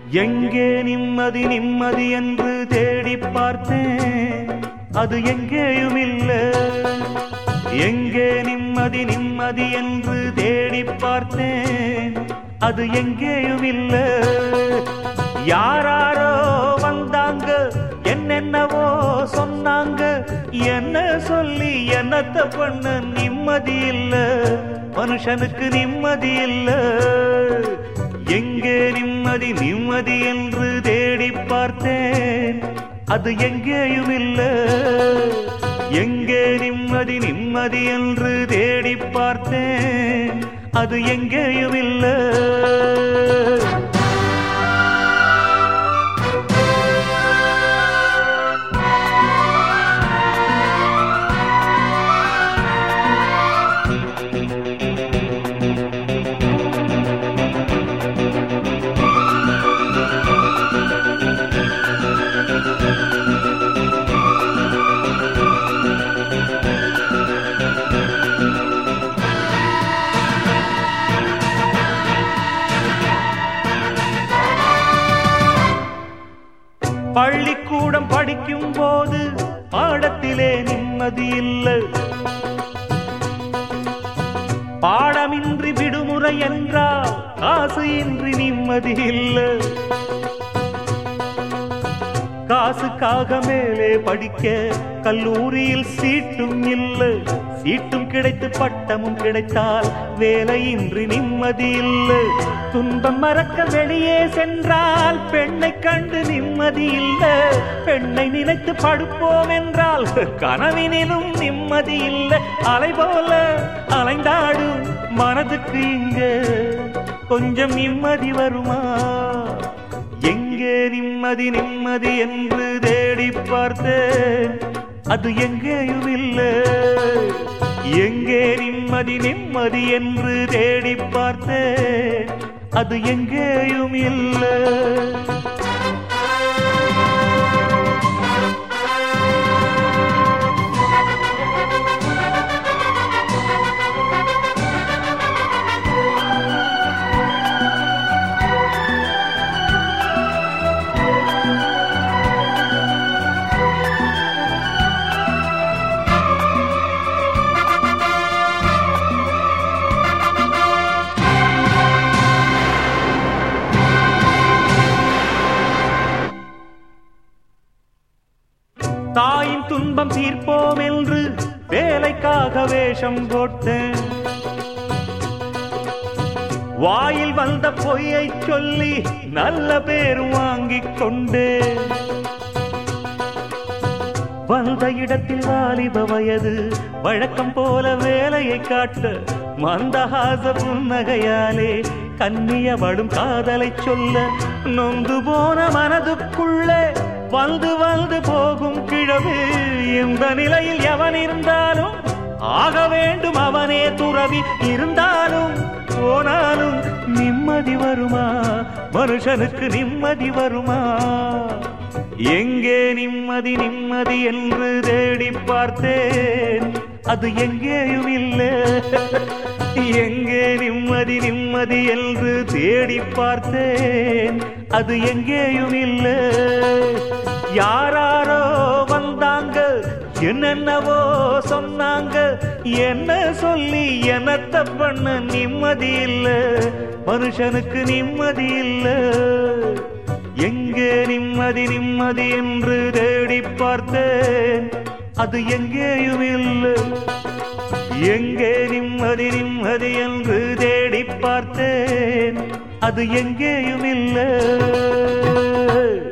எங்கே நிம்மதி நிம்மதி என்று தேடி பார்த்தேன் அது எங்கேயும் இல்ல எங்கே நிம்மதி நிம்மதி என்று தேடி பார்த்தேன் அது எங்கேயும் இல்ல யாராரோ வந்தாங்க என்னென்னவோ சொன்னாங்க என்ன சொல்லி என்னத்த பண்ண நிம்மதி இல்ல மனுஷனுக்கு நிம்மதி இல்ல எங்கே நிம்மதி நிம்மதி என்று தேடி பார்த்தேன் அது எங்கேயும் இல்ல எங்கே நிம்மதி நிம்மதி என்று தேடி பார்த்தேன் அது எங்கேயும் இல்லை பள்ளிக்கூடம் படிக்கும் போது பாடத்திலே நிம்மதி இல்லை பாடமின்றி விடுமுறை என்றால் காசு இன்றி நிம்மதி இல்லை காசுக்காக மேலே படிக்க கல்லூரியில் சீட்டும் இல்லை சீட்டும் கிடைத்து பட்டமும் கிடைத்தால் வேலையின்றி நிம்மதி இல்லை துன்பம் மறக்க வெளியே சென்றால் பெண்ணை கண்டு நிம்மதி இல்லை பெண்ணை நினைத்து படுப்போம் என்றால் கனவினிலும் நிம்மதி இல்லை அலை போல அலைந்தாடும் மனதுக்கு இங்க கொஞ்சம் நிம்மதி வருமா எங்கே நிம்மதி நிம்மதி என்று தேடி பார்த்தேன் அது எங்கேயும் இல்லை எங்கே நிம்மதி நிம்மதி என்று தேடி பார்த்தேன் அது எங்கேயும் இல்லை தாயின் துன்பம் தீர்ப்போம் என்று வேலைக்காக வேஷம் போட்டேன் வாயில் வந்த பொய்யை சொல்லி நல்ல பேர் வாங்கிக் கொண்டேன் வந்த இடத்தில் வாலிப வயது வழக்கம் போல வேலையை காட்ட மந்தஹாச புன்னகையாலே கன்னியவடும் காதலை சொல்ல நொந்து போன மனதுக்குள்ளே வந்து வந்து போகும் கிழவு இந்த நிலையில் எவன் இருந்தாலும் ஆக வேண்டும் அவனே துறவி இருந்தாலும் போனாலும் நிம்மதி வருமா மனுஷனுக்கு நிம்மதி வருமா எங்கே நிம்மதி நிம்மதி என்று தேடி பார்த்தேன் அது எங்கேயும் இல்லை எங்கே நிம்மதி நிம்மதி என்று தேடி பார்த்தேன் அது எங்கேயும் இல்லை யாராரோ வந்தாங்க என்னென்னவோ சொன்னாங்க என்ன சொல்லி என்னத்த பண்ண நிம்மதி இல்லை மனுஷனுக்கு நிம்மதி இல்லை எங்கே நிம்மதி நிம்மதி என்று தேடி பார்த்தேன் அது எங்கேயும் இல்லை எங்கே நிம்மதி நிம்மதி என்று தேடி பார்த்தேன் அது எங்கேயும் இல்லை